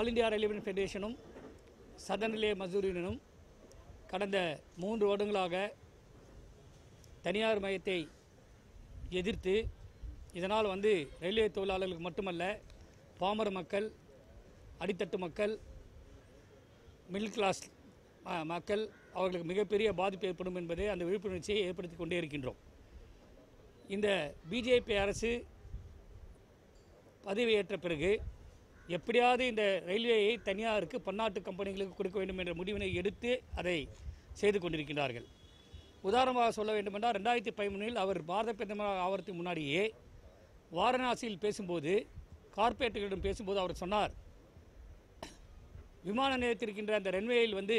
All India railway ஃபெடரேஷனும் southern railway Mazdoor யூனியனும் கடந்த மூன்று வருடங்களாக தனியார் மையத்தை எதிர்த்து இதனால் வந்து ரயில்வே தொழிலாளர்களுக்கு மட்டுமல்ல பாமர மக்கள் அடித்தட்டு மக்கள் மிடில் கிளாஸ் ம- மக்கள் அவர்களுக்கு மிகப்பெரிய பாதிப்பு ஏற்படும் என்பதை அந்த விழிப்புணர்ச்சியை ஏற்படுத்தி கொண்டே இருக்கின்றோம் இந்த பிஜேபி அரசு பதவியேற்ற பிறகு எப்படியாவது இந்த ரயில்வேயை தனியாருக்கு பன்னாட்டு கம்பெனிகளுக்கு கொடுக்க வேண்டும் என்ற முடிவினை எடுத்து அதை செய்து கொண்டிருக்கின்றார்கள் உதாரணமாக சொல்ல வேண்டுமென்றால் ரெண்டாயிரத்தி பதிமூணில் அவர் பாரத பிரதமர் ஆவதற்கு முன்னாடியே வாரணாசியில் பேசும்போது கார்ப்பரேட்டுகளிடம் பேசும்போது அவர் சொன்னார் விமான நிலையத்திற்கின்ற அந்த ரன்வேயில் வந்து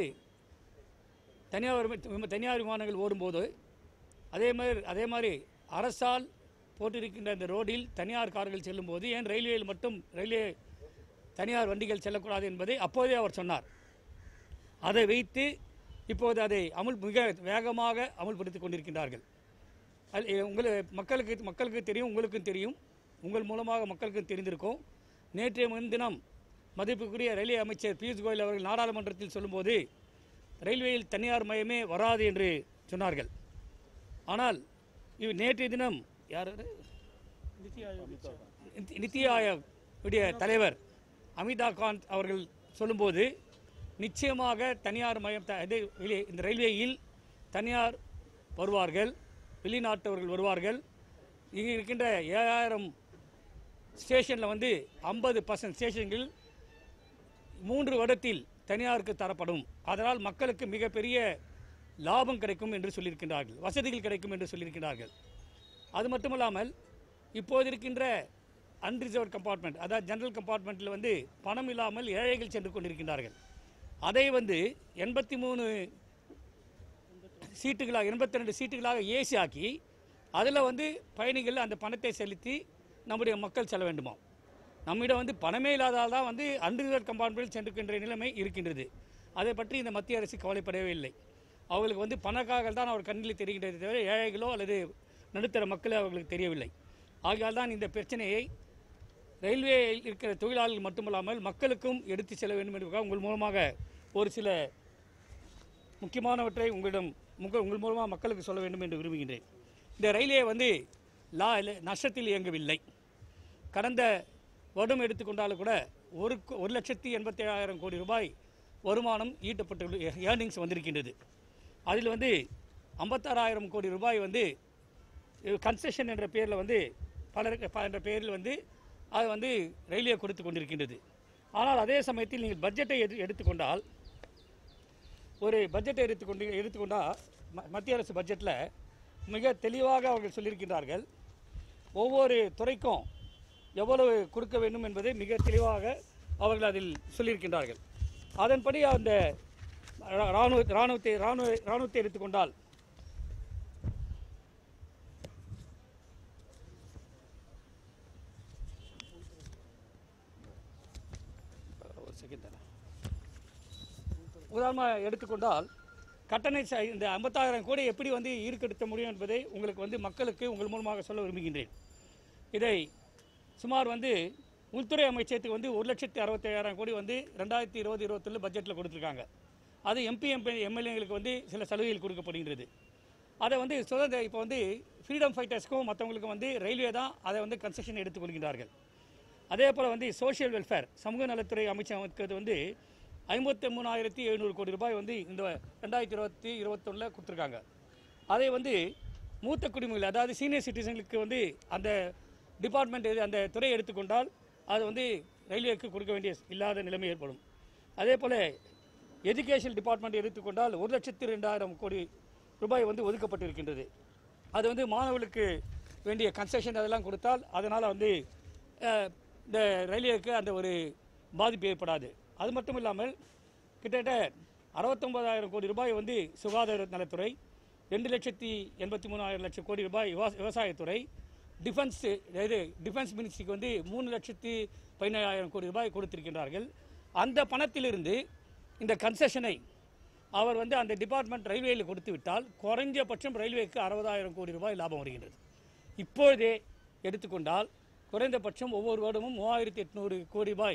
தனியார் விம- தனியார் விமானங்கள் ஓடும்போது அதே மாதிரி அதே மாதிரி அரசால் போட்டிருக்கின்ற அந்த ரோடில் தனியார் கார்கள் செல்லும்போது ஏன் ரயில்வேயில் மட்டும் ரயில்வே தனியார் வண்டிகள் செல்லக்கூடாது என்பதை அப்போதே அவர் சொன்னார் அதை வைத்து இப்போது அதை அமுல் மிக வேகமாக அமுல்படுத்தி கொண்டிருக்கின்றார்கள் அது உங்களை மக்களுக்கு மக்களுக்கு தெரியும் உங்களுக்கும் தெரியும் உங்கள் மூலமாக மக்களுக்கும் தெரிந்திருக்கும் நேற்றைய முன்தினம் மதிப்புக்குரிய ரயில்வே அமைச்சர் பியூஷ் கோயல் அவர்கள் நாடாளுமன்றத்தில் சொல்லும்போது ரயில்வேயில் தனியார் மயமே வராது என்று சொன்னார்கள் ஆனால் இவ் நேற்றைய தினம் யார் அது? நித்தி- நித்தி ஆயோக் உடைய தலைவர் அமிதாப் காந்த் அவர்கள் சொல்லும்போது நிச்சயமாக தனியார் மயம் த- இது வெளியே- இந்த ரயில்வேயில் தனியார் வருவார்கள் வெளிநாட்டவர்கள் வருவார்கள் இங்கே இருக்கின்ற ஏழாயிரம் ஸ்டேஷனில் வந்து ஐம்பது பர்சன்ட் ஸ்டேஷன்கள் மூன்று வருடத்தில் தனியாருக்கு தரப்படும் அதனால் மக்களுக்கு மிகப்பெரிய லாபம் கிடைக்கும் என்று சொல்லியிருக்கின்றார்கள் வசதிகள் கிடைக்கும் என்று சொல்லியிருக்கிறார்கள் அது மட்டுமல்லாமல் இப்போது இருக்கின்ற அன்ரிசர்வ் கம்பார்ட்மெண்ட் அதாவது ஜெனரல் கம்பார்ட்மெண்ட்டில் வந்து பணம் இல்லாமல் ஏழைகள் சென்று கொண்டிருக்கின்றார்கள் அதை வந்து எண்பத்தி மூணு சீட்டுகளாக எண்பத்தி ரெண்டு சீட்டுகளாக ஏசி ஆக்கி அதில் வந்து பயணிகள் அந்த பணத்தை செலுத்தி நம்முடைய மக்கள் செல்ல வேண்டுமா நம்மிடம் வந்து பணமே இல்லாதால் தான் வந்து அன்ரிசர்வ் கம்பார்ட்மெண்ட் சென்றுக்கின்ற நிலைமை இருக்கின்றது அதை பற்றி இந்த மத்திய அரசு கவலைப்படவே இல்லை அவர்களுக்கு வந்து பணக்காரர்கள் தான் அவர் கண்ணில் தெரிகின்றதை தவிர ஏழைகளோ அல்லது நடுத்தர மக்களோ அவர்களுக்கு தெரியவில்லை ஆகையால் தான் இந்த பிரச்சனையை ரயில்வே இருக்கிற தொழிலாளர்கள் மட்டுமல்லாமல் மக்களுக்கும் எடுத்து செல்ல வேண்டும் என்பதற்காக உங்கள் மூலமாக ஒரு சில முக்கியமானவற்றை உங்களிடம் முக உங்கள் மூலமாக மக்களுக்கு சொல்ல வேண்டும் என்று விரும்புகின்றேன் இந்த ரயில்வே வந்து லா நஷ்டத்தில் இயங்கவில்லை கடந்த வருடம் எடுத்துக்கொண்டாலும் கூட ஒரு கோ- ஒரு லட்சத்தி எண்பத்தி ஏழாயிரம் கோடி ரூபாய் வருமானம் ஈட்டப்பட்டு ஏர்னிங்ஸ் வந்திருக்கின்றது அதில் வந்து ஐம்பத்தாறாயிரம் கோடி ரூபாய் வந்து கன்செஷன் என்ற பேரில் வந்து பலருக்கு ப- என்ற பெயரில் வந்து அது வந்து ரயில்வே கொடுத்து கொண்டிருக்கின்றது ஆனால் அதே சமயத்தில் நீங்கள் பட்ஜெட்டை எடு எடுத்துக்கொண்டால் ஒரு பட்ஜெட்டை எடுத்துக்கொண்டு எடுத்துக்கொண்டால் ம- மத்திய அரசு பட்ஜெட்டில் மிக தெளிவாக அவர்கள் சொல்லியிருக்கின்றார்கள் ஒவ்வொரு துறைக்கும் எவ்வளவு கொடுக்க வேண்டும் என்பதை மிக தெளிவாக அவர்கள் அதில் சொல்லியிருக்கின்றார்கள் அதன்படி அந்த ரா- இராணுவ இராணுவத்தை இராணுவ இராணுவத்தை எடுத்துக்கொண்டால் ஒரு செகண்ட் தானே உதாரணமாக எடுத்துக்கொண்டால் கட்டணை ச- இந்த ஐம்பத்தாயிரம் கோடி எப்படி வந்து ஈர்க்கெடுத்த முடியும் என்பதை உங்களுக்கு வந்து மக்களுக்கு உங்கள் மூலமாக சொல்ல விரும்புகின்றேன் இதை சுமார் வந்து உள்துறை அமைச்சகத்துக்கு வந்து ஒரு லட்சத்தி அறுபத்தையாயிரம் கோடி வந்து ரெண்டாயிரத்தி இருபது இருபத்தொன்று பட்ஜெட்டில் கொடுத்துருக்காங்க அது எம்பி எம்பி எம்எல்ஏங்களுக்கு வந்து சில சலுகைகள் கொடுக்கப்படுகின்றது அதை வந்து சுதந்திர இப்போ வந்து ஃப்ரீடம் ஃபைட்டர்ஸ்க்கும் மற்றவங்களுக்கும் வந்து ரயில்வே தான் அதை வந்து கன்செஷன் எடுத்துக்கொள்கின்றார்கள் அதே போல் வந்து சோஷியல் வெல்ஃபேர் சமூக நலத்துறை அமைச்சகத்துக்கு வந்து ஐம்பத்தி மூணாயிரத்தி எழுநூறு கோடி ரூபாய் வந்து இந்த ரெண்டாயிரத்தி இருபத்தி இருபத்தொன்னில் கொடுத்துருக்காங்க அதை வந்து மூத்த குடிமக்கள் அதாவது சீனியர் சிட்டிசன்களுக்கு வந்து அந்த டிபார்ட்மெண்ட் எது அந்த துறை எடுத்துக்கொண்டால் அது வந்து ரயில்வேக்கு கொடுக்க வேண்டிய இல்லாத நிலைமை ஏற்படும் அதே போல் எஜுகேஷன் டிபார்ட்மெண்ட் எடுத்துக்கொண்டால் ஒரு லட்சத்தி ரெண்டாயிரம் கோடி ரூபாய் வந்து ஒதுக்கப்பட்டிருக்கின்றது அது வந்து மாணவர்களுக்கு வேண்டிய கன்செஷன் அதெல்லாம் கொடுத்தால் அதனால் வந்து அஹ், இந்த ரயில்வேக்கு அந்த ஒரு பாதிப்பு ஏற்படாது அது மட்டும் இல்லாமல் கிட்டத்தட்ட அறுபத்தொம்பதாயிரம் கோடி ரூபாய் வந்து சுகாதார நலத்துறை ரெண்டு லட்சத்தி எண்பத்தி மூணாயிரம் லட்சம் கோடி ரூபாய் விவசா- விவசாயத்துறை டிஃபென்ஸ் இது டிஃபென்ஸ் மினிஸ்ட்ரிக்கு வந்து மூணு லட்சத்தி பதினேழாயிரம் கோடி ரூபாய் கொடுத்திருக்கின்றார்கள் அந்த பணத்திலிருந்து இந்த கன்செஷனை அவர் வந்து அந்த டிபார்ட்மெண்ட் ரயில்வேயில் கொடுத்து விட்டால் குறைஞ்சபட்சம் ரயில்வேக்கு அறுபதாயிரம் கோடி ரூபாய் லாபம் வருகின்றது இப்பொழுதே எடுத்துக்கொண்டால் குறைந்தபட்சம் ஒவ்வொரு வருடமும் மூவாயிரத்தி எட்நூறு கோடி ரூபாய்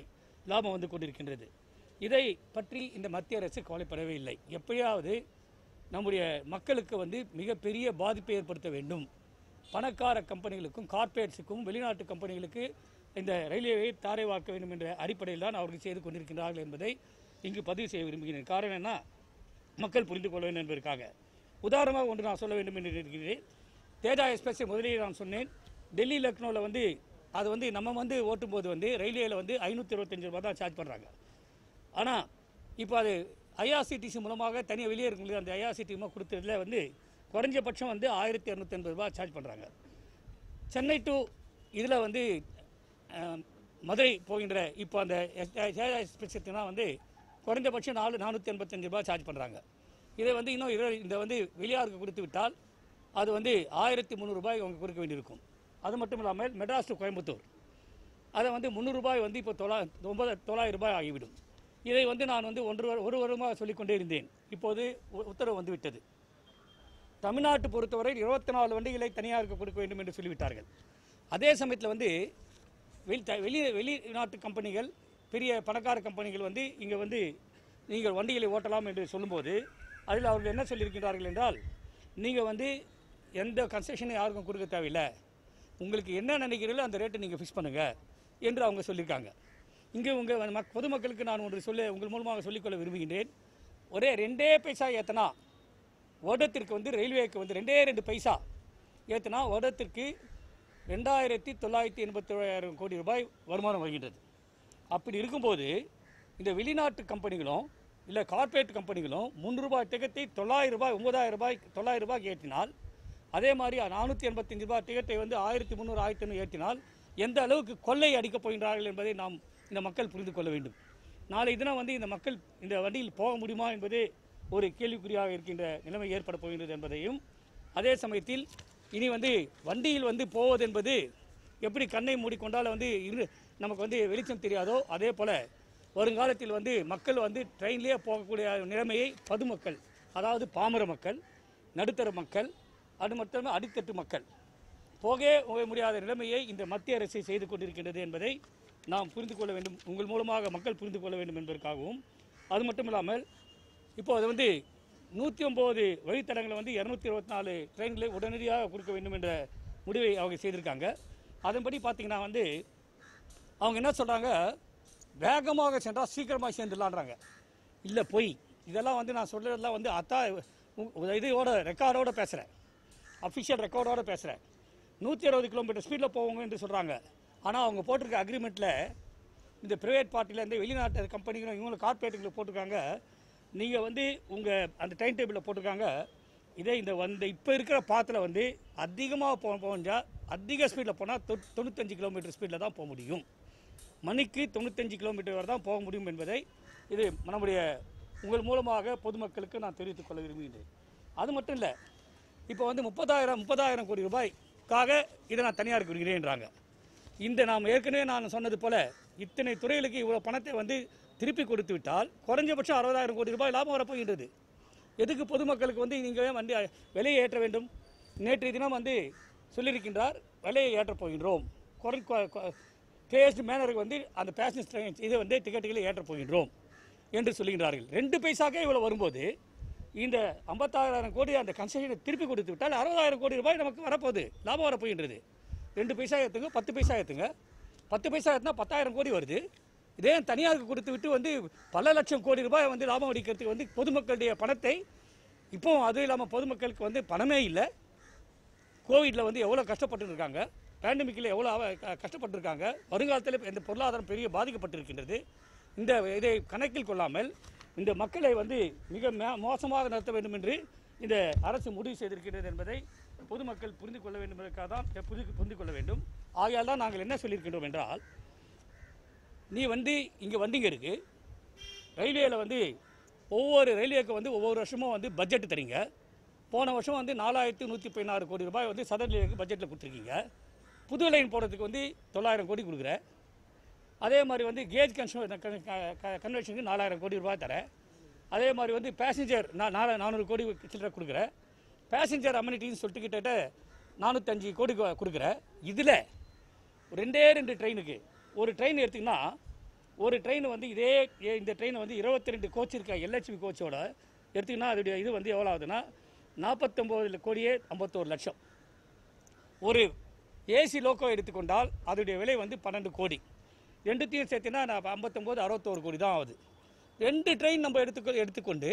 லாபம் வந்து கொண்டிருக்கின்றது இதை பற்றி இந்த மத்திய அரசு கவலைப்படவே இல்லை எப்படியாவது நம்முடைய மக்களுக்கு வந்து மிகப்பெரிய பாதிப்பை ஏற்படுத்த வேண்டும் பணக்கார கம்பெனிகளுக்கும் கார்ப்பரேட்ஸுக்கும் வெளிநாட்டு கம்பெனிகளுக்கு இந்த ரயில்வேயை தாரை வார்க்க வேண்டும் என்ற அடிப்படையில் தான் அவர்கள் செய்து கொண்டிருக்கிறார்கள் என்பதை இங்கு பதிவு செய்ய விரும்புகிறேன் காரணம் என்ன மக்கள் புரிந்து கொள்ள வேண்டும் என்பதற்காக உதாரணமாக ஒன்று நான் சொல்ல வேண்டும் என்று இருக்கிறேன் தேஜா எக்ஸ்பிரஸை முதலில் நான் சொன்னேன் டெல்லி லக்னோவில் வந்து அது வந்து நம்ம வந்து ஓட்டும்போது வந்து ரயில்வேயில் வந்து ஐநூற்றி இருபத்தஞ்சு ரூபா தான் சார்ஜ் பண்ணுறாங்க ஆனால் இப்போ அது ஐஆர்சிடிசி மூலமாக தனியாக வெளியே இருக்கவங்களுக்கு அந்த ஐஆர்சிடி மூலமாக கொடுத்ததுல வந்து குறைஞ்சபட்சம் வந்து ஆயிரத்தி இரநூத்தி எண்பது ரூபா சார்ஜ் பண்ணுறாங்க சென்னை டு இதில் வந்து அஹ், மதுரை போகின்ற இப்போ அந்த எக்ஸ்பிரஸ்னா வந்து குறைஞ்சபட்சம் நாலு நானூற்றி எண்பத்தஞ்சு ரூபாய் சார்ஜ் பண்ணுறாங்க இதை வந்து இன்னும் இரு- இந்த வந்து வெளியாருக்கு கொடுத்து விட்டால் அது வந்து ஆயிரத்தி முந்நூறுபாய் அவங்க கொடுக்க வேண்டியிருக்கும் அது மட்டும் இல்லாமல் மெட்ராஸ் டு கோயம்புத்தூர் அதை வந்து முந்நூறுபாய் வந்து இப்போ தொள்ளா ஒன்பது தொள்ளாயிரம் ரூபாய் ஆகிவிடும் இதை வந்து நான் வந்து ஒன்று வரு- ஒரு வருடமாக சொல்லிக்கொண்டே இருந்தேன் இப்போது உ- உத்தரவு வந்து விட்டது தமிழ்நாட்டு பொறுத்தவரை இருபத்தி நாலு வண்டிகளை தனியாருக்கு கொடுக்க வேண்டும் என்று சொல்லிவிட்டார்கள் அதே சமயத்தில் வந்து வெளி த- வெளி வெளிநாட்டு கம்பெனிகள் பெரிய பணக்கார கம்பெனிகள் வந்து இங்கே வந்து நீங்கள் வண்டிகளை ஓட்டலாம் என்று சொல்லும்போது அதில் அவர்கள் என்ன சொல்லியிருக்கிறார்கள் என்றால் நீங்கள் வந்து எந்த கன்செஷனும் யாருக்கும் கொடுக்க தேவையில்லை உங்களுக்கு என்ன நினைக்கிறீங்களோ அந்த ரேட்டை நீங்கள் ஃபிக்ஸ் பண்ணுங்கள் என்று அவங்க சொல்லியிருக்காங்க இங்கே உங்கள் மக் பொதுமக்களுக்கு நான் ஒன்று சொல்ல உங்கள் மூலமாக சொல்லிக்கொள்ள விரும்புகின்றேன் ஒரே ரெண்டே பைசா ஏத்தனா வருடத்திற்கு வந்து ரயில்வேக்கு வந்து ரெண்டே ரெண்டு பைசா ஏற்றினா வருடத்திற்கு ரெண்டாயிரத்தி தொள்ளாயிரத்தி எண்பத்தி ஏழாயிரம் கோடி ரூபாய் வருமானம் வருகின்றது அப்படி இருக்கும்போது இந்த வெளிநாட்டு கம்பெனிகளும் இல்லை கார்ப்பரேட் கம்பெனிகளும் முந்நூறுபாய் டிக்கெட்டை தொள்ளாயிரம் ரூபாய் ஒன்பதாயிரம் ரூபாய் தொள்ளாயிரம் ரூபாய்க்கு ஏற்றினால் அதே மாதிரி நானூற்றி எண்பத்தஞ்சு ரூபாய் டிக்கெட்டை வந்து ஆயிரத்தி முந்நூறு ஆயிரத்தி ஐநூறு ஏற்றினால் எந்த அளவுக்கு கொள்ளை அடிக்கப் போகின்றார்கள் என்பதை நாம் இந்த மக்கள் புரிந்து கொள்ள வேண்டும் நாளை தினம் வந்து இந்த மக்கள் இந்த வண்டியில் போக முடியுமா என்பது ஒரு கேள்விக்குறியாக இருக்கின்ற நிலைமை ஏற்பட போகின்றது என்பதையும் அதே சமயத்தில் இனி வந்து வண்டியில் வந்து போவது என்பது எப்படி கண்ணை மூடிக்கொண்டால் வந்து இரு நமக்கு வந்து வெளிச்சம் தெரியாதோ அதே போல் வருங்காலத்தில் வந்து மக்கள் வந்து ட்ரெயின்லேயே போகக்கூடிய நிலைமையை பொதுமக்கள் அதாவது பாமர மக்கள் நடுத்தர மக்கள் அது மட்டுமே அடித்தட்டு மக்கள் போகவே போக முடியாத நிலைமையை இந்த மத்திய அரசு செய்து கொண்டிருக்கின்றது என்பதை நாம் புரிந்து கொள்ள வேண்டும் உங்கள் மூலமாக மக்கள் புரிந்து கொள்ள வேண்டும் என்பதற்காகவும் அது மட்டும் இல்லாமல் இப்போ அது வந்து நூற்றி ஒம்பது வழித்தடங்களை வந்து இரநூத்தி இருபத்தி நாலு ட்ரெயின்களை உடனடியாக கொடுக்க வேண்டும் என்ற முடிவை அவங்க செய்திருக்காங்க அதன்படி பார்த்தீங்கன்னா வந்து அவங்க என்ன சொல்கிறாங்க வேகமாக சென்றால் சீக்கிரமாக சேர்ந்துடலான்றாங்க இல்லை பொய் இதெல்லாம் வந்து நான் சொல்கிறதெல்லாம் வந்து அத்தா உ- இதோட ரெக்கார்டோட பேசுகிறேன் அஃபிஷியல் ரெக்கார்டோட பேசுகிறேன் நூற்றி அறுபது கிலோமீட்டர் ஸ்பீடில் போவாங்க என்று சொல்கிறாங்க ஆனால் அவங்க போட்டிருக்க அக்ரிமெண்ட்டில் இந்த ப்ரைவேட் பார்ட்டியில் இந்த வெளிநாட்டு கம்பெனிகளும் இவங்களும் கார்பரேட்டுகளை போட்டிருக்காங்க நீங்கள் வந்து உங்கள் அந்த டைம் டேபிளில் போட்டிருக்காங்க இதே இந்த வந்து இப்போ இருக்கிற பாத்தில் வந்து அதிகமாக போ போஞ்சால் அதிக ஸ்பீடில் போனால் தொ தொண்ணூத்தஞ்சு கிலோமீட்டர் ஸ்பீடில் தான் போக முடியும் மணிக்கு தொண்ணூத்தஞ்சு கிலோமீட்டர் வரை தான் போக முடியும் என்பதை இது நம்முடைய உங்கள் மூலமாக பொதுமக்களுக்கு நான் தெரிவித்துக் கொள்ள விரும்புகின்றேன் அது மட்டும் இல்லை இப்போ வந்து முப்பதாயிரம் முப்பதாயிரம் கோடி ரூபாய்க்காக இதை நான் தனியாருக்கு விடுகிறேன்றாங்க இந்த நாம் ஏற்கனவே நான் சொன்னது போல இத்தனை துறைகளுக்கு இவ்வளோ பணத்தை வந்து திருப்பி கொடுத்து விட்டால் குறைஞ்சபட்சம் அறுபதாயிரம் கோடி ரூபாய் லாபம் வரப்போகின்றது எதுக்கு பொதுமக்களுக்கு வந்து நீங்கள் வந்து விலையை ஏற்ற வேண்டும் நேற்றைய தினம் வந்து சொல்லியிருக்கின்றார் விலையை ஏற்றப் போகின்றோம் குறை பேஸ்ட் மேனருக்கு வந்து அந்த பேசஞ்சர் ட்ரெயின் இதை வந்து டிக்கெட்டுகளை ஏற்றப் போகின்றோம் என்று சொல்லுகின்றார்கள் ரெண்டு பைசாக்கே இவ்வளோ வரும்போது இந்த ஐம்பத்தாயிரம் கோடி அந்த கன்செஷனை திருப்பி கொடுத்து விட்டால் அறுபதாயிரம் கோடி ரூபாய் நமக்கு வரப்போகுது லாபம் வரப்போகின்றது ரெண்டு பைசா ஏற்றுங்க பத்து பைசா ஏற்றுங்க பத்து பைசா ஏற்றினா பத்தாயிரம் கோடி வருது இதே தனியாருக்கு கொடுத்து விட்டு வந்து பல லட்சம் கோடி ரூபாய் வந்து லாபம் அடிக்கிறதுக்கு வந்து பொதுமக்களுடைய பணத்தை இப்போ அதுவும் இல்லாமல் பொதுமக்களுக்கு வந்து பணமே இல்லை கோவிட்டில் வந்து எவ்வளோ கஷ்டப்பட்டு இருக்காங்க பேண்டமிக்கில் எவ்வளோ அவ- க- கஷ்டப்பட்டிருக்காங்க வருங்காலத்தில் இந்த பொருளாதாரம் பெரிய பாதிக்கப்பட்டிருக்கின்றது இந்த இதை கணக்கில் கொள்ளாமல் இந்த மக்களை வந்து மிக மோ- மோசமாக நடத்த வேண்டும் என்று இந்த அரசு முடிவு செய்திருக்கிறது என்பதை பொதுமக்கள் புரிந்து கொள்ள வேண்டும் என்பதற்காக தான் இதை புரிந்து புரிந்து கொள்ள வேண்டும் ஆகையால் தான் நாங்கள் என்ன சொல்லியிருக்கின்றோம் என்றால் நீ வந்து இங்கே வண்டிங்க இருக்கு ரயில்வேயில் வந்து ஒவ்வொரு ரயில்வேக்கு வந்து ஒவ்வொரு வருஷமும் வந்து பட்ஜெட் தரீங்க போன வருஷம் வந்து நாலாயிரத்தி நூற்றி பதினாறு கோடி ரூபாய் வந்து சதர் ரயில்வேக்கு பட்ஜெட்டில் கொடுத்துருக்கீங்க புது லைன் போடுறதுக்கு வந்து தொள்ளாயிரம் கோடி கொடுக்குற அதே மாதிரி வந்து கேஜ் கன்ஷன் கன்வென்ஷனுக்கு நாலாயிரம் கோடி ரூபாய் தரேன் அதே மாதிரி வந்து பேசஞ்சர் நான் நாலு நானூறு கோடி சில்லறை கொடுக்குறேன் பேசஞ்சர் அம்யூனிட்டின்னு சொல்லிட்டு கிட்டத்தட்ட நானூற்றஞ்சு கோடி கொ- கொடுக்குறேன் இதில் ரெண்டே ரெண்டு ட்ரெயினுக்கு ஒரு ட்ரெயின் எடுத்திங்கன்னா ஒரு ட்ரெயின் வந்து இதே ஏ- இந்த ட்ரெயின் வந்து இருபத்தி ரெண்டு கோச் இருக்க எல்ஹெச்பி கோச்சோட எடுத்திங்கன்னா அதோடைய இது வந்து எவ்வளோ ஆகுதுன்னா நாற்பத்தொம்போது கோடியே ஐம்பத்தோரு லட்சம் ஒரு ஏசி லோக்கோ எடுத்துக்கொண்டால் அதோடைய விலை வந்து பன்னெண்டு கோடி ரெண்டுத்தையும் சேர்த்தினா நான் ஐம்பத்தொம்போது அறுபத்தோரு கோடி தான் ஆகுது ரெண்டு ட்ரெயின் நம்ம எடுத்துக்கொ எடுத்துக்கொண்டு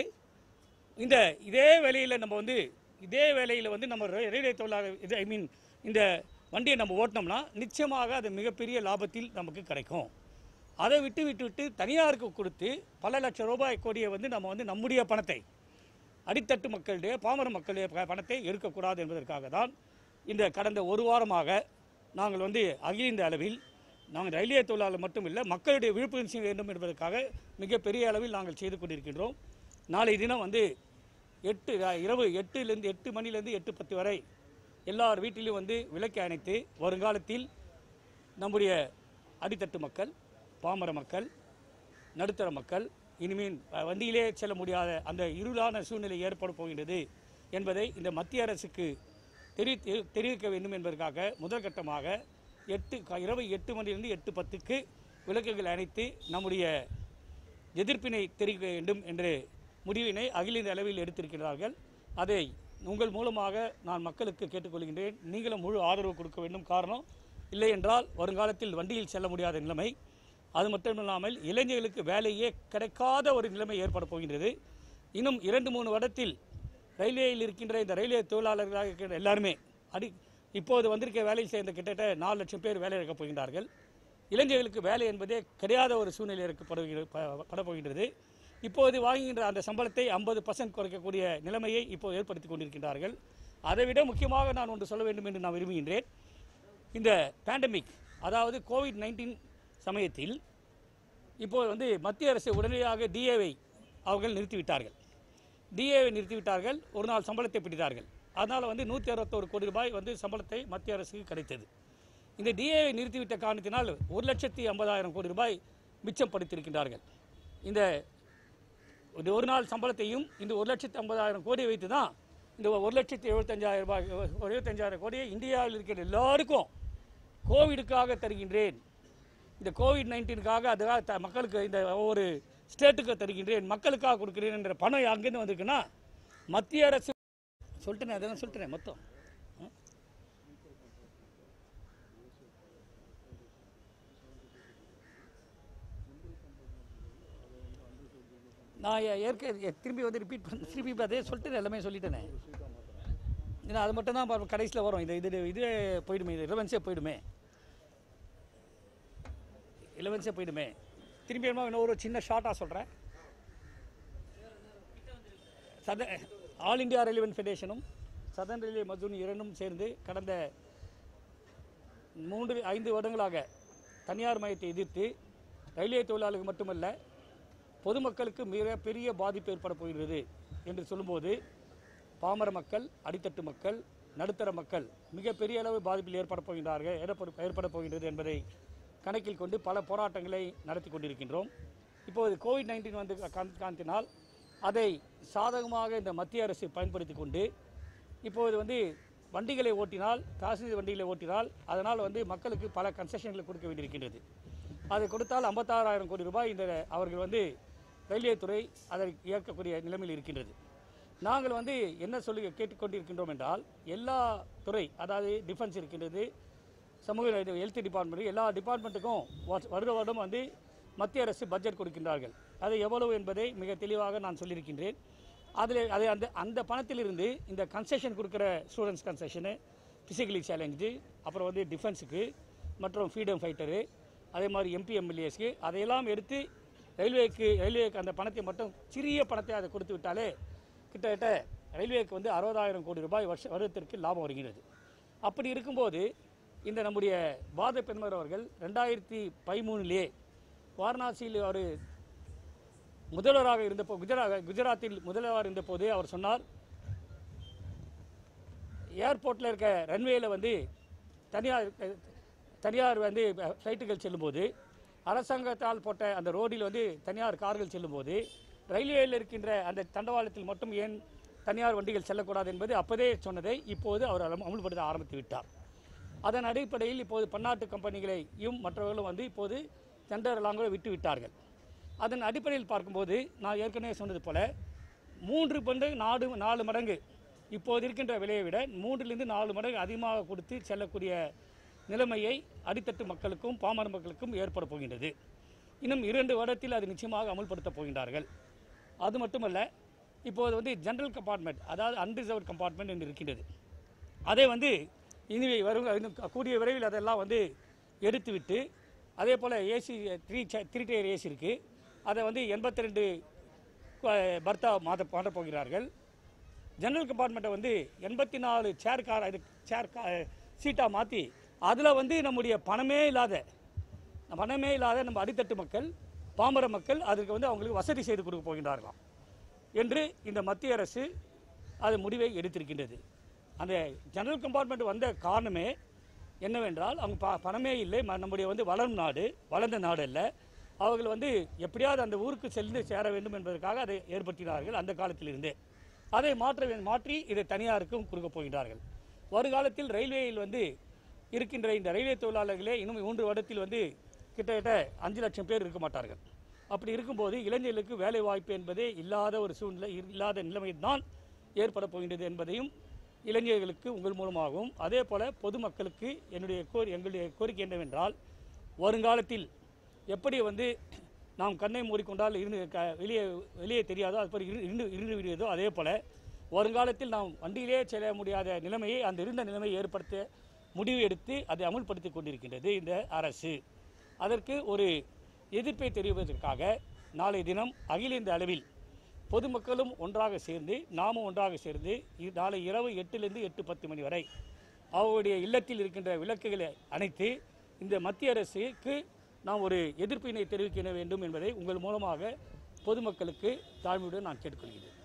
இந்த இதே வேலையில் நம்ம வந்து இதே வேலையில் வந்து நம்ம ரே- ரயில்வே தொழிலாளர் இது ஐ மீன் இந்த வண்டியை நம்ம ஓட்டினோம்னா நிச்சயமாக அது மிகப்பெரிய லாபத்தில் நமக்கு கிடைக்கும் அதை விட்டு விட்டு விட்டு தனியாருக்கு கொடுத்து பல லட்சம் ரூபாய் கோடியை வந்து நம்ம வந்து நம்முடைய பணத்தை அடித்தட்டு மக்களுடைய பாமர மக்களுடைய ப- பணத்தை எடுக்கக்கூடாது என்பதற்காக தான் இந்த கடந்த ஒரு வாரமாக நாங்கள் வந்து அகில இந்த அளவில் நாங்கள் ரயில்வே தொழிலாளர் மட்டும் இல்லை மக்களுடைய விழிப்புணர்ச்சி வேண்டும் என்பதற்காக மிகப்பெரிய அளவில் நாங்கள் செய்து கொண்டிருக்கின்றோம் நாளை தினம் வந்து எட்டு அஹ், இரவு எட்டுலேருந்து எட்டு மணிலேருந்து எட்டு பத்து வரை எல்லார் வீட்டிலும் வந்து விளக்கை அணைத்து வருங்காலத்தில் நம்முடைய அடித்தட்டு மக்கள் பாமர மக்கள் நடுத்தர மக்கள் இனிமேல் அஹ், வண்டியிலே செல்ல முடியாத அந்த இருளான சூழ்நிலை ஏற்பட போகின்றது என்பதை இந்த மத்திய அரசுக்கு தெரி தெரி- தெரிவிக்க வேண்டும் என்பதற்காக முதல் கட்டமாக எட்டு க- இரவு எட்டு மணியிலிருந்து எட்டு பத்துக்கு விளக்குகள் அணைத்து நம்முடைய எதிர்ப்பினை தெரிவிக்க வேண்டும் என்ற முடிவினை அகில இந்திய அளவில் எடுத்திருக்கிறார்கள் அதை உங்கள் மூலமாக நான் மக்களுக்கு கேட்டுக்கொள்கின்றேன் நீங்களும் முழு ஆதரவு கொடுக்க வேண்டும் காரணம் இல்லை என்றால் வருங்காலத்தில் வண்டியில் செல்ல முடியாத நிலைமை அது மட்டுமில்லாமல் இளைஞர்களுக்கு வேலையே கிடைக்காத ஒரு நிலைமை ஏற்பட போகின்றது இன்னும் இரண்டு மூணு வருடத்தில் ரயில்வேயில் இருக்கின்ற இந்த ரயில்வே தொழிலாளர்களாக இருக்கின்ற எல்லாருமே அடி இப்போது வந்திருக்க வேலை சேர்ந்த கிட்டத்தட்ட நாலு லட்சம் பேர் வேலை இழக்கப் போகின்றார்கள் இளைஞர்களுக்கு வேலை என்பதே கிடையாத ஒரு சூழ்நிலை இருக்கப்படுகிறது ப- பட போகின்றது இப்போது வாங்குகின்ற அந்த சம்பளத்தை ஐம்பது பர்சன்ட் குறைக்கக்கூடிய நிலைமையை இப்போது ஏற்படுத்தி கொண்டிருக்கின்றார்கள் அதைவிட முக்கியமாக நான் ஒன்று சொல்ல வேண்டும் என்று நான் விரும்புகின்றேன் இந்த பேண்டமிக் அதாவது கோவிட் நைன்டீன் சமயத்தில் இப்போது வந்து மத்திய அரசு உடனடியாக டிஏவை அவர்கள் நிறுத்திவிட்டார்கள் டிஏவை நிறுத்திவிட்டார்கள் ஒரு நாள் சம்பளத்தை பிடித்தார்கள் அதனால் வந்து நூற்றி அறுபத்தோரு கோடி ரூபாய் வந்து சம்பளத்தை மத்திய அரசுக்கு கிடைத்தது இந்த டிஏவை நிறுத்திவிட்ட காரணத்தினால் ஒரு லட்சத்தி ஐம்பதாயிரம் கோடி ரூபாய் மிச்சம் படுத்தியிருக்கின்றார்கள் இந்த இந்த ஒரு நாள் சம்பளத்தையும் இந்த ஒரு லட்சத்தி ஐம்பதாயிரம் கோடியை வைத்து தான் இந்த ஒரு லட்சத்தி எழுபத்தஞ்சாயிரம் ரூபாய் எழுபத்தஞ்சாயிரம் கோடியை இந்தியாவில் இருக்கிற எல்லாருக்கும் கோவிடுக்காக தருகின்றேன் இந்த கோவிட் நைன்டீனுக்காக அதுக்காக த- மக்களுக்கு இந்த ஒவ்வொரு ஸ்டேட்டுக்கு தருகின்றேன் மக்களுக்காக கொடுக்கிறேன் என்ற பணம் அங்கேருந்து வந்திருக்குன்னா மத்திய அரசு சொல்லிட்டேனே அதெல்லாம் சொல்லிட்டேனே மொத்தம் ம்? நான் ஏ- ஏற்க ஏ- திரும்பி வந்து ரிப்பீட் பண்ண திரும்பி அதே சொல்லிட்டு எல்லாமே சொல்லிட்டேனே ஏன்னா அது மட்டும் தான் கடைசியில் வரும் இது இது இது போயிடுமே இது ரிலவன்ஸே போயிடுமே இலவன்ஸே போயிடுமே திரும்பி என்னமோ இன்னும் ஒரு சின்ன ஷார்ட்டாக சொல்கிறேன் சத ஆல் இந்தியா ரயில்வே ஃபெடரேஷனும் சதன் ரயில்வே மசூன் இரண்டும் சேர்ந்து கடந்த மூன்று ஐந்து வருடங்களாக தனியார் மையத்தை எதிர்த்து ரயில்வே தொழிலாளர்கள் மட்டுமல்ல பொதுமக்களுக்கு மிக பெரிய பாதிப்பு ஏற்பட போகிறது என்று சொல்லும்போது பாமர மக்கள் அடித்தட்டு மக்கள் நடுத்தர மக்கள் மிகப்பெரிய அளவு பாதிப்பில் ஏற்பட போகின்றார்கள் ஏற்பட ஏற்பட போகின்றது என்பதை கணக்கில் கொண்டு பல போராட்டங்களை நடத்தி கொண்டிருக்கின்றோம் இப்போது கோவிட் நைன்டீன் வந்து காரண- காரணத்தினால் அதை சாதகமாக இந்த மத்திய அரசு பயன்படுத்தி கொண்டு இப்போது வந்து வண்டிகளை ஓட்டினால் பேசஞ்சர் வண்டிகளை ஓட்டினால் அதனால் வந்து மக்களுக்கு பல கன்செஷன்களை கொடுக்க வேண்டியிருக்கின்றது அதை கொடுத்தால் ஐம்பத்தாறாயிரம் கோடி ரூபாய் இந்த அவர்கள் வந்து ரயில்வே துறை அதை இயக்கக்கூடிய நிலைமையில் இருக்கின்றது நாங்கள் வந்து என்ன சொல்லி கேட்டுக்கொண்டிருக்கின்றோம் என்றால் எல்லா துறை அதாவது டிஃபென்ஸ் இருக்கின்றது சமூக ஹெல்த் டிபார்ட்மெண்ட் எல்லா டிபார்ட்மெண்ட்டுக்கும் வ- வருட வருடம் வந்து மத்திய அரசு பட்ஜெட் கொடுக்கின்றார்கள் அது எவ்வளவு என்பதை மிக தெளிவாக நான் சொல்லியிருக்கின்றேன் அதில் அது அந்த அந்த பணத்திலிருந்து இந்த கன்செஷன் கொடுக்குற ஸ்டூடெண்ட்ஸ் கன்செஷனு ஃபிசிக்கலி சேலஞ்சு அப்புறம் வந்து டிஃபென்ஸுக்கு மற்றும் ஃப்ரீடம் ஃபைட்டரு அதே மாதிரி எம்பி எம்எல்ஏஸ்க்கு அதையெல்லாம் எடுத்து ரயில்வேக்கு ரயில்வேக்கு அந்த பணத்தை மட்டும் சிறிய பணத்தை அதை கொடுத்து விட்டாலே கிட்டத்தட்ட ரயில்வேக்கு வந்து அறுபதாயிரம் கோடி ரூபாய் வருஷ வருடத்திற்கு லாபம் வருகிறது அப்படி இருக்கும்போது இந்த நம்முடைய பாத பெண்மர் அவர்கள் ரெண்டாயிரத்தி பதிமூணுலேயே வாரணாசியில் அவர் முதல்வராக இருந்தப்போ குஜரா குஜராத்தில் முதல்வராக இருந்தபோது அவர் சொன்னார் ஏர்போர்ட்டில் இருக்க ரன்வேயில் வந்து தனியார் தனியார் வந்து ஃப்ளைட்டுகள் செல்லும்போது அரசாங்கத்தால் போட்ட அந்த ரோடில் வந்து தனியார் கார்கள் செல்லும்போது ரயில்வேயில் இருக்கின்ற அந்த தண்டவாளத்தில் மட்டும் ஏன் தனியார் வண்டிகள் செல்லக்கூடாது என்பது அப்போதே சொன்னதை இப்போது அவர் அமல்- அமுல்படுத்த ஆரம்பித்து விட்டார் அதன் அடிப்படையில் இப்போது பன்னாட்டு கம்பெனிகளையும் மற்றவர்களும் வந்து இப்போது டெண்டர் எல்லாம் கூட விட்டு விட்டார்கள் அதன் அடிப்படையில் பார்க்கும்போது நான் ஏற்கனவே சொன்னது போல மூன்று பண்டு நாடு நாலு மடங்கு இப்போது இருக்கின்ற விலையை விட மூன்றிலிருந்து நாலு மடங்கு அதிகமாக கொடுத்து செல்லக்கூடிய நிலைமையை அடித்தட்டு மக்களுக்கும் பாமர மக்களுக்கும் ஏற்பட போகின்றது இன்னும் இரண்டு வருடத்தில் அது நிச்சயமாக அமுல்படுத்தப் போகின்றார்கள் அது மட்டுமல்ல இப்போது வந்து ஜெனரல் கம்பார்ட்மெண்ட் அதாவது அன்ரிசர்வ்ட் கம்பார்ட்மெண்ட் என்று இருக்கின்றது அதை வந்து இனி வரும் இன்னும் கூடிய விரைவில் அதெல்லாம் வந்து எடுத்துவிட்டு அதே போல் AC three three tier AC இருக்குது அதை வந்து எண்பத்தி ரெண்டு பர்த்தா மாற்ற மாற்றப் போகிறார்கள் ஜெனரல் கம்பார்ட்மெண்ட்டை வந்து எண்பத்தி நாலு சேர் கார் இது சேர் கா சீட்டாக மாற்றி அதில் வந்து நம்முடைய பணமே இல்லாத பணமே இல்லாத நம்ம அடித்தட்டு மக்கள் பாமர மக்கள் அதுக்கு வந்து அவங்களுக்கு வசதி செய்து கொடுக்க போகின்றார்களாம் என்று இந்த மத்திய அரசு அது முடிவை எடுத்திருக்கின்றது அந்த ஜெனரல் கம்பார்ட்மெண்ட் வந்த காரணமே என்னவென்றால் அவங்க ப பணமே இல்லை ம- நம்முடைய வந்து வளரும் நாடு வளர்ந்த நாடு அல்ல அவர்கள் வந்து எப்படியாவது அந்த ஊருக்கு சென்று சேர வேண்டும் என்பதற்காக அதை ஏற்படுத்தினார்கள் அந்த காலத்திலிருந்தே அதை மாற்ற வே- மாற்றி இதை தனியாருக்கும் கொடுக்கப் போகின்றார்கள் வருகாலத்தில் ரயில்வேயில் வந்து இருக்கின்ற இந்த ரயில்வே தொழிலாளர்களே இன்னும் மூன்று வருடத்தில் வந்து கிட்டத்தட்ட அஞ்சு லட்சம் பேர் இருக்க மாட்டார்கள் அப்படி இருக்கும்போது இளைஞர்களுக்கு வேலை வாய்ப்பு என்பதே இல்லாத ஒரு சூழ்நிலை இரு- இல்லாத நிலைமை தான் ஏற்பட போகின்றது என்பதையும் இளைஞர்களுக்கு உங்கள் மூலமாகவும் அதே போல பொதுமக்களுக்கு என்னுடைய கோரி எங்களுடைய கோரிக்கை என்னவென்றால் வருங்காலத்தில் எப்படி வந்து நாம் கண்ணை மூடிக்கொண்டால் இருந்து க வெளியே வெளியே தெரியாதோ அது போல இரு- இருந்து இருந்து விடுவதோ அதே போல வருங்காலத்தில் நாம் வண்டியிலே செல்ல முடியாத நிலைமையை அந்த இருந்த நிலைமையை ஏற்படுத்த முடிவு எடுத்து அதை அமுல்படுத்தி கொண்டிருக்கின்றது இந்த அரசு அதற்கு ஒரு எதிர்ப்பை தெரிவிப்பதற்காக நாளை தினம் அகில இந்த அளவில் பொதுமக்களும் ஒன்றாக சேர்ந்து நாமும் ஒன்றாக சேர்ந்து இ- நாளை இரவு எட்டிலிருந்து எட்டு பத்து மணி வரை அவருடைய இல்லத்தில் இருக்கின்ற விளக்குகளை அணைத்து இந்த மத்திய அரசுக்கு நாம் ஒரு எதிர்ப்பினை தெரிவிக்க வேண்டும் என்பதை உங்கள் மூலமாக பொதுமக்களுக்கு தாழ்மையுடன் நான் கேட்டுக்கொள்கிறேன்